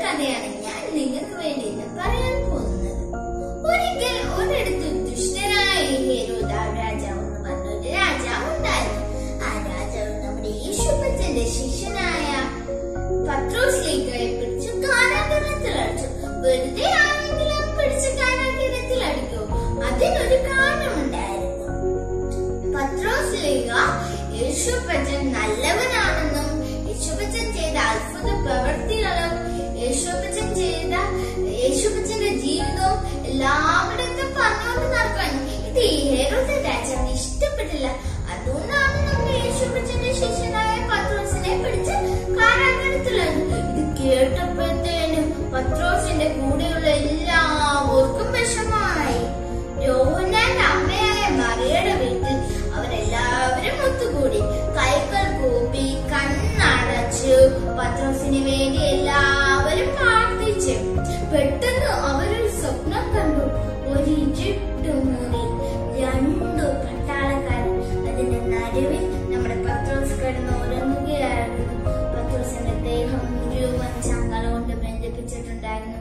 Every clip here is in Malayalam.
കഥയാണ് ഞാൻ നിങ്ങൾക്ക് വേണ്ടി ഇന്ന് പറയാൻ പോകുന്നത് ഒരിക്കൽ ഒരിടത്ത് ദുഷ്ടനായ ഹേരോദ രാജാവ് എന്ന് പറഞ്ഞൊരു രാജാവ് ഉണ്ടായിരുന്നു ആ രാജാവ് നമ്മുടെ യേശുപ്പച്ചന്റെ ശിഷ്യനായ പത്രോസിലേക്ക് പിടിച്ച് കാരാഗ്രഹത്തിൽ അടിച്ചു വെറുതെ ആരെങ്കിലും പിടിച്ച് കാരാഗ്രഹത്തിൽ അടിക്കൂ അതിനൊരു കാരണമുണ്ടായിരുന്നു പത്രോസിലേക യേശുപ്പച്ചൻ നല്ലവനാണെന്നും യേശുപ്പച്ചൻ ചെയ്ത അത്ഭുത പ്രവൃത്തികളും യേശുപ്പച്ചൻ ചെയ്ത യേശുപ്പച്ചന്റെ ജീവിതവും എല്ലാവരുടെയും പറഞ്ഞുകൊണ്ട് നടക്കാൻ ഇത് ഈ ഹേരോദ രാജാവിന് ഇഷ്ടപ്പെട്ടില്ല അതുകൊണ്ടാണ് നമ്മുടെ യേശുപ്പച്ചന്റെ ശിഷ്യനായ പത്രോസിനെ പിടിച്ച് കാരാഗ്രഹത്തിലാണ് ഇത് കേട്ടപ്പോഴത്തേനും പത്രോസിന്റെ കൂടെയുള്ള എല്ലാവർക്കും വിഷമായി യോഹന്നാന്റെ അമ്മയായ മറിയയുടെ വീട്ടിൽ അവരെല്ലാവരും ഒത്തുകൂടി കൈകൾ കൂപ്പി കണ്ണടച്ച് പത്രോസിന് വേണ്ടി എല്ലാവരും പ്രാർത്ഥിച്ചു പെട്ടെന്ന് അവരൊരു സ്വപ്നം കണ്ടു ഒരു ഇരുട്ട് മുറി രണ്ടു പട്ടാളക്കാരൻ അതിന്റെ നടുവിൽ നമ്മുടെ പത്രോസ് കിടന്ന് ഉറങ്ങുകയായിരുന്നു പത്രോസിന്റെ ദേഹം മുഴുവൻ ചങ്ങല കൊണ്ട് ബന്ധിപ്പിച്ചിട്ടുണ്ടായിരുന്നു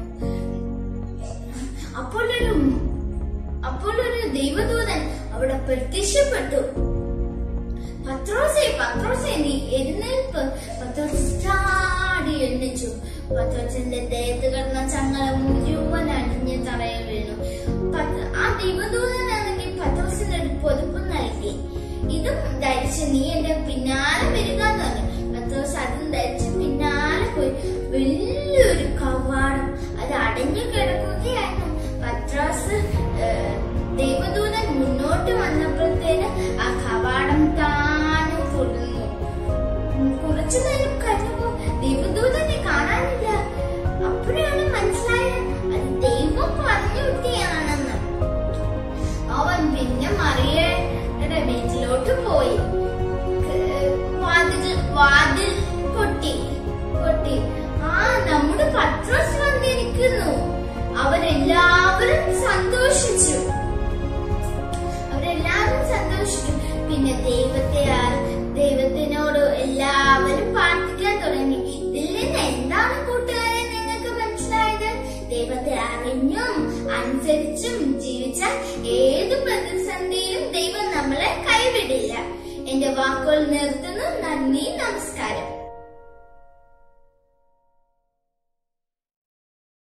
അപ്പോൾ ഒരു അപ്പോൾ ഒരു ദൈവദൂതൻ അവിടെ പ്രത്യക്ഷപ്പെട്ടു പത്രോസെ പത്രോസെ നീ എഴുന്നേൽപ്പ് പത്രോസ് ചാടി എണ്ണിച്ചു പത്രോസിന്റെ ദേഹത്ത് കിടന്ന ചങ്ങല മുഴുവൻ അടിഞ്ഞ് തറയിൽ വീണു പത്ത്- ആ ദൈവദൂതനാണെങ്കിൽ പത്രോസിന് ഒരു പൊതുപ്പ് നൽകി ഇതും ധരിച്ച് നീ എന്റെ പിന്നാലെ വരിക എന്ന് പറഞ്ഞു പത്രോസ് അതും ധരിച്ച് പിന്നാലെ പോയി വലിയൊരു കവാടം അത് അടഞ്ഞു കിടക്കുകയായിരുന്നു പത്രോസ് ഏഹ്, ദൈവദൂതൻ മുന്നോട്ട് വന്നപ്പോഴത്തേന് ആ കവാടം താനും തുറന്നു ഉം, കുറച്ചു നേരം കഴിഞ്ഞപ്പോ ദൈവദൂതനെ കാണാനില്ല അപ്പോഴാണ് മനസ്സിലായത് അത് ദൈവം പറഞ്ഞു വിട്ടിയാണെന്ന് അവൻ പിന്നെ മറിയയുടെ വീട്ടിലോട്ട് പോയി ക- വാതിൽ വാതിൽ കൊട്ടി കൊട്ടി ആ നമ്മുടെ പത്രോസ് വന്നിരിക്കുന്നു അവരെല്ലാവരും സന്തോഷിച്ചു അവരെല്ലാവരും സന്തോഷിച്ചു പിന്നെ ദൈവത്തെ ആ- ദൈവത്തിനോട് എല്ലാവരും പ്രാർത്ഥിക്കാൻ തുടങ്ങി ഇതിൽ നിന്ന് എന്താണ് കൂട്ടുകാരെ നിങ്ങൾക്ക് മനസ്സിലായത് ദൈവത്തെ അറിഞ്ഞും അനുസരിച്ചും ജീവിച്ചാൽ ഏത് പ്രതിസന്ധിയിലും ദൈവം നമ്മളെ കൈവിടില്ല എന്റെ വാക്കുകൾ നിർത്തുന്നു നന്ദി നമസ്കാരം